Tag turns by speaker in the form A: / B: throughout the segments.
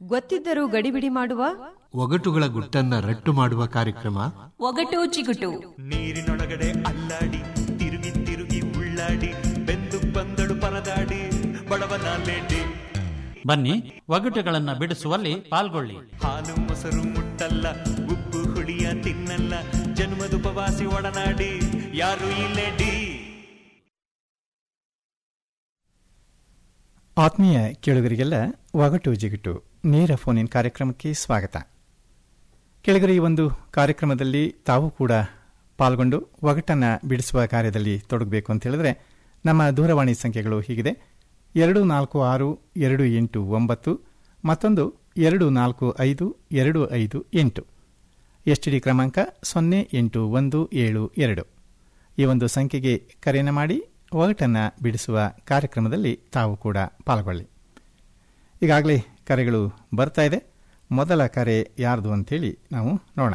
A: ಗೊತ್ತಿದ್ದರೂ ಗಡಿಬಿಡಿ ಮಾಡುವ
B: ಒಗಟುಗಳ ಗುಟ್ಟನ್ನ ರಟ್ಟು ಮಾಡುವ ಕಾರ್ಯಕ್ರಮ
A: ಒಗಟು ಚಿಗುಟು
C: ನೀರಿನೊಳಗಡೆ ಅಲ್ಲಾಡಿ ತಿರುಗಿ ತಿರುಗಿ ಉಳ್ಳಾಡಿ ಬೆಂದು ಬಂದಳು ಪರದಾಡಿ ಬಡವನ ಲೇಡಿ
D: ಬನ್ನಿ ಒಗಟುಗಳನ್ನ ಬಿಡಿಸುವಲ್ಲಿ ಪಾಲ್ಗೊಳ್ಳಿ
C: ಹಾಲು ಮೊಸರು ಮುಟ್ಟಲ್ಲ ಉಪ್ಪು ಹುಳಿಯ ತಿನ್ನಲ್ಲ ಜನ್ಮದುಪವಾಸಿ ಒಡನಾಡಿ ಯಾರು ಈ ಲೇಡಿ
E: ಆತ್ಮೀಯ ಕೇಳುಗರಿಗೆಲ್ಲ ಒಗಟು ಜಿಗಿಟು ನೇರ ಫೋನಿನ್ ಕಾರ್ಯಕ್ರಮಕ್ಕೆ ಸ್ವಾಗತ ಕೆಳಗರೆ ಈ ಒಂದು ಕಾರ್ಯಕ್ರಮದಲ್ಲಿ ತಾವು ಕೂಡ ಪಾಲ್ಗೊಂಡು ಒಗಟನ್ನು ಬಿಡಿಸುವ ಕಾರ್ಯದಲ್ಲಿ ತೊಡಗಬೇಕು ಅಂತ ಹೇಳಿದ್ರೆ ನಮ್ಮ ದೂರವಾಣಿ ಸಂಖ್ಯೆಗಳು ಹೀಗಿದೆ ಎರಡು ನಾಲ್ಕು ಆರು ಎರಡು ಎಂಟು ಒಂಬತ್ತು ಮತ್ತೊಂದು ಎರಡು ನಾಲ್ಕು ಐದು ಎರಡು ಐದು ಎಂಟು ಎಸ್ ಟಿ ಡಿ ಕ್ರಮಾಂಕ ಸೊನ್ನೆ ಎಂಟು ಒಂದು ಏಳು ಎರಡು ಈ ಒಂದು ಸಂಖ್ಯೆಗೆ ಕರೆಯನ್ನು ಮಾಡಿ ಒಗಟನ್ನು ಬಿಡಿಸುವ ಕಾರ್ಯಕ್ರಮದಲ್ಲಿ ತಾವು ಕೂಡ ಪಾಲ್ಗೊಳ್ಳಿ ಈಗಾಗಲೇ ಕರೆಗಳು ಬರ್ತಾ ಇದೆ ಮೊದಲ ಕರೆ ಯಾರ್ದು ಅಂತೇಳಿ ನಾವು ನೋಡೋಣ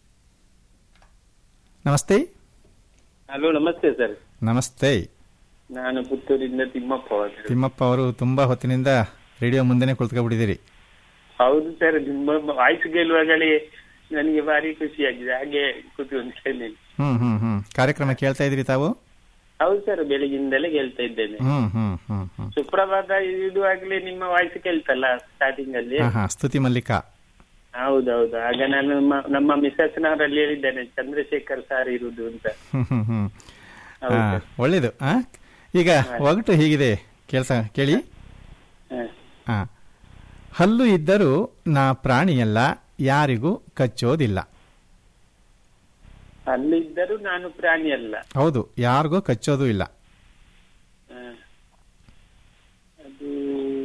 E: ನಮಸ್ತೆ
F: ಹಲೋ ನಮಸ್ತೆ ಸರ್
E: ನಮಸ್ತೆ
F: ನಾನು ಪುತ್ತೂರಿಂದ ತಿಮ್ಮಪ್ಪ ಅವರು
E: ತಿಮ್ಮಪ್ಪ ಅವರು ತುಂಬ ಹೊತ್ತಿನಿಂದ ರೇಡಿಯೋ ಮುಂದೆನೇ ಕುಳಿತುಕೊಂಡ್ಬಿಟ್ಟಿದ್ದೀರಿ
F: ಹೌದು ಸರ್ ನಿಮ್ಮ ವಾಯ್ಸ್ ಗೆಲ್ಲುವಾಗಲೇ ನನಗೆ ಭಾರಿ ಖುಷಿ ಆಗಿದೆ ಹಾಗೆ ಕೂತ್ಕೊಂಡು ಕೇಳಿ
E: ಹ್ಞೂ ಹ್ಞೂ ಹ್ಞೂ ಕಾರ್ಯಕ್ರಮ ಕೇಳ್ತಾ ಇದ್ದೀರಿ ತಾವು
F: ಹೌದು ಸರ್ ಬೆಳಗಿಂದಲೇ ಕೇಳ್ತಾ ಇದ್ದೇನೆ
E: ಹ್ಞೂ ಹ್ಞೂ ಹ್ಞೂ ಹ್ಞೂ
F: ಸುಪ್ರಭಾತ ಇಡುವಾಗ್ಲೇ ನಿಮ್ಮ ವಾಯ್ಸ್ ಕೇಳ್ತಲ್ಲ ಸ್ಟಾರ್ಟಿಂಗ್ ಅಲ್ಲಿ
E: ಹಾಂ ಹಾಂ ಸ್ತುತಿ ಮಲ್ಲಿಕಾ
F: ಹೌದೌದು ಆಗ ನಾನು ನಮ್ಮ ನಮ್ಮ ಮಿಸಸ್ ನವರಲ್ಲಿ ಹೇಳಿದ್ದೇನೆ ಚಂದ್ರಶೇಖರ್ ಸಾರ್ ಇರುದು ಅಂತ
E: ಹ್ಞೂ ಹ್ಞೂ ಹ್ಞೂ
F: ಹೌದು.
E: ಹಾಂ ಒಳ್ಳೇದು ಹಾಂ ಈಗ ಒಗಟು ಹೀಗಿದೆ ಕೇಳ್ಸ ಕೇಳಿ
F: ಹ.
E: ಹಾ ಹಲ್ಲು ಇದ್ದರೂ ನಾ ಪ್ರಾಣಿಯಲ್ಲ ಯಾರಿಗೂ ಕಚ್ಚೋದಿಲ್ಲ
F: ಅಲ್ಲಿದ್ದರೂ ನಾನು ಪ್ರಾಣಿ ಅಲ್ಲ
E: ಹೌದು ಯಾರಿಗೂ ಕಚ್ಚೋದು ಇಲ್ಲ
F: ಹ. ಅದು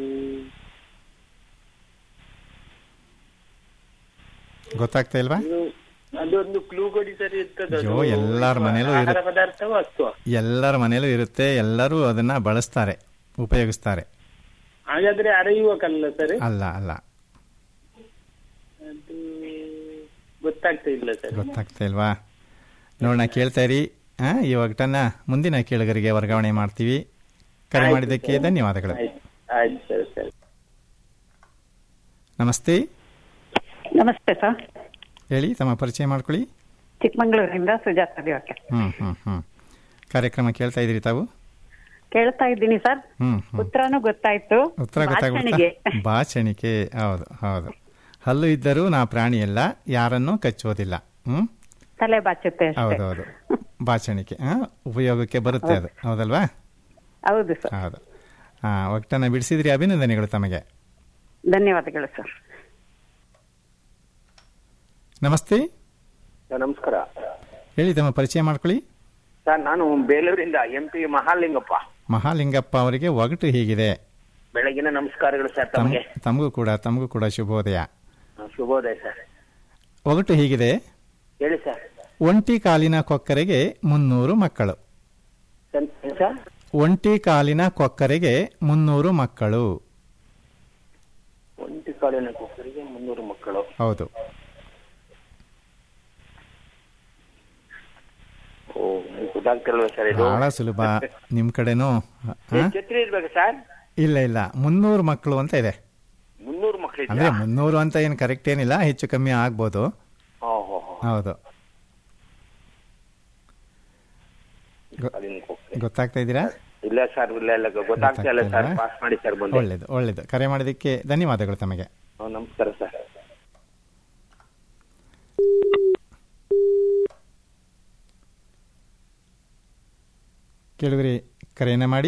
E: ಗೊತ್ತಾಗ್ತಾ ಇಲ್ವಾ
F: ಅದು- ಅದೊಂದು ಕ್ಲೂ ಕೊಡಿ ಸರಿ ಇರ್ತದೆ
E: ಅಯ್ಯೋ, ಎಲ್ಲಾರ್ ಮನೇಲೂ
F: ಆಹಾರ
E: ಇರುತ್ತೆ.
F: ಪದಾರ್ಥವೂ ವಸ್ತು
E: ಎಲ್ಲರ ಮನೇಲೂ ಇರುತ್ತೆ ಎಲ್ಲರೂ ಅದನ್ನ ಬಳಸ್ತಾರೆ ಉಪಯೋಗಿಸ್ತಾರೆ
F: ಹಾಗಾದ್ರೆ ಅರೆಯುವ ಕಲ್ಲ ಸರ್
E: ಅಲ್ಲ ಅಲ್ಲ
F: ಅದು ಗೊತ್ತಾಗ್ತಾ ಇಲ್ಲ ಸರ್
E: ಗೊತ್ತಾಗ್ತಾ ಇಲ್ವಾ ನೋಡೋಣ ಕೇಳ್ತಾ ಇರಿ ಆ, ಈ ಒಗಟನ್ನ ಮುಂದಿನ ಕೇಳುಗರಿಗೆ ವರ್ಗಾವಣೆ ಮಾಡ್ತೀವಿ ಕರೆ
F: ಆಯ್ತು
E: ಮಾಡಿದ್ದಕ್ಕೆ
F: ಸರ್.
E: ಧನ್ಯವಾದಗಳು
F: ಆಯ್ತು ಆಯ್ತು ಸರ್ ಸರ್
E: ನಮಸ್ತೆ
G: ನಮಸ್ತೆ ಸರ್
E: ಹೇಳಿ ತಮ್ಮ ಪರಿಚಯ ಮಾಡ್ಕೊಳ್ಳಿ
G: ಚಿಕ್ಕಮಂಗ್ಳೂರಿಂದ ಸುಜಾತ ದಿವಕ್ಕೆ
E: ಹ್ಮ್ ಹ್ಮ್ ಹ್ಮ್ ಕಾರ್ಯಕ್ರಮ ಕೇಳ್ತಾ ಇದ್ದೀರಿ ತಾವು
G: ಕೇಳ್ತಾ ಇದ್ದೀನಿ ಸರ್
E: ಹ್ಮ್ ಹ್ಮ್
G: ಉತ್ತರನೂ ಗೊತ್ತಾಯ್ತು
E: ಉತ್ತರ
G: ಭಾಷಣಿಗೆ.
E: ಗೊತ್ತಾಗ್ಬಿಡ್ತಾ ಬಾಚಣಿಕೆ ಹೌದು ಹೌದು ಹಲ್ಲು ಇದ್ದರೂ ನಾ ಪ್ರಾಣಿಯಲ್ಲ ಯಾರನ್ನೂ ಕಚ್ಚೋದಿಲ್ಲ ಹ್ಮ್
G: ತಲೆ ಬಾಚುತ್ತೆ ಅಷ್ಟೇ
E: ಹೌದೌದು ಬಾಚಣಿಕೆ ಆ, ಉಪಯೋಗಕ್ಕೆ ಬರುತ್ತೆ ಅದು ಹೌದಲ್ವಾ
G: ಹೌದು ಸರ್
E: ಹೌದು ಹಾ ಒಟ್ಟನ್ನ ಬಿಡಿಸಿದ್ರಿ ಅಭಿನಂದನೆಗಳು ತಮಗೆ
G: ಧನ್ಯವಾದಗಳು ಸರ್
E: ನಮಸ್ತೆ
H: ಸರ್ ನಮಸ್ಕಾರ
E: ಹೇಳಿ ತಮ್ಮ ಪರಿಚಯ ಮಾಡ್ಕೊಳ್ಳಿ
H: ಸರ್ ನಾನು ಬೇಲೂರಿಂದ ಎಂ ಪಿ ಮಹಾಲಿಂಗಪ್ಪ
E: ಮಹಾಲಿಂಗಪ್ಪ ಅವರಿಗೆ ಒಗಟು ಹೀಗಿದೆ
H: ಬೆಳಗಿನ ನಮಸ್ಕಾರಗಳು ಸರ್
E: ತಮ್
H: ತಮಗೆ
E: ತಮಗೂ ಕೂಡ ತಮಗೂ ಕೂಡ ಶುಭೋದಯ
H: ಹ, ಶುಭೋದಯ ಸರ್
E: ಒಗಟು ಹೀಗಿದೆ
H: ಹೇಳಿ ಸರ್
E: ಒಂಟಿ ಕಾಲಿನ ಕೊಕ್ಕರೆಗೆ ಮುನ್ನೂರು ಮಕ್ಕಳು
H: ಸರ್ ಏನ್ ಸರ್
E: ಒಂಟಿ ಕಾಲಿನ ಕೊಕ್ಕರೆಗೆ ಮುನ್ನೂರು ಮಕ್ಕಳು
H: ಒಂಟಿ ಕಾಲಿನ ಕುಕ್ಕರಿಗೆ ಮುನ್ನೂರು ಮಕ್ಕಳು
E: ಹೌದು
H: ಓ ನಿಮ್ಗೆ ಗೊತ್ತಾಗ್ತಿರಲ್ವ ಸರ್ ಇದು
E: ಬಹಳ ಸುಲಭ ನಿಮ್ ಕಡೆನೂ ಹ?
H: ಏ, ಛತ್ರಿ ಇರ್ಬೇಕು ಸರ್
E: ಇಲ್ಲ ಇಲ್ಲ ಮುನ್ನೂರು ಮಕ್ಕಳು ಅಂತ ಇದೆ
H: ಮುನ್ನೂರು ಮಕ್ಕಳು
E: ಅಂದ್ರೆ ಮುನ್ನೂರು ಅಂತ ಏನು ಕರೆಕ್ಟ್ ಏನಿಲ್ಲ ಹೆಚ್ಚು ಕಮ್ಮಿ ಆಗ್ಬೋದು
H: ಓಹೋ
E: ಹೌದು ಗೊ-
H: ಕಾಲಿನ ಕುಕ್ಕರೆ
E: ಗೊತ್ತಾಗ್ತಾ ಇದ್ದೀರಾ
H: ಇಲ್ಲ ಸರ್ ಇಲ್ಲ ಇಲ್ಲ ಗೊತ್ತಾಗ್ತಾ ಇಲ್ಲ ಸರ್
E: ಗೊತ್ತಾಗ್ತಾ
H: ಪಾಸ್ ಮಾಡಿ ಸರ್ ಬಂದೆ
E: ಒಳ್ಳೇದು ಒಳ್ಳೇದು ಕರೆ ಮಾಡಿದ್ದಕ್ಕೆ ಧನ್ಯವಾದಗಳು ತಮಗೆ
H: ಹ್ಮ್, ನಮಸ್ಕಾರ ಸರ್
E: ಕೇಳಿದ್ರಿ ಕರೆಯನ್ನ ಮಾಡಿ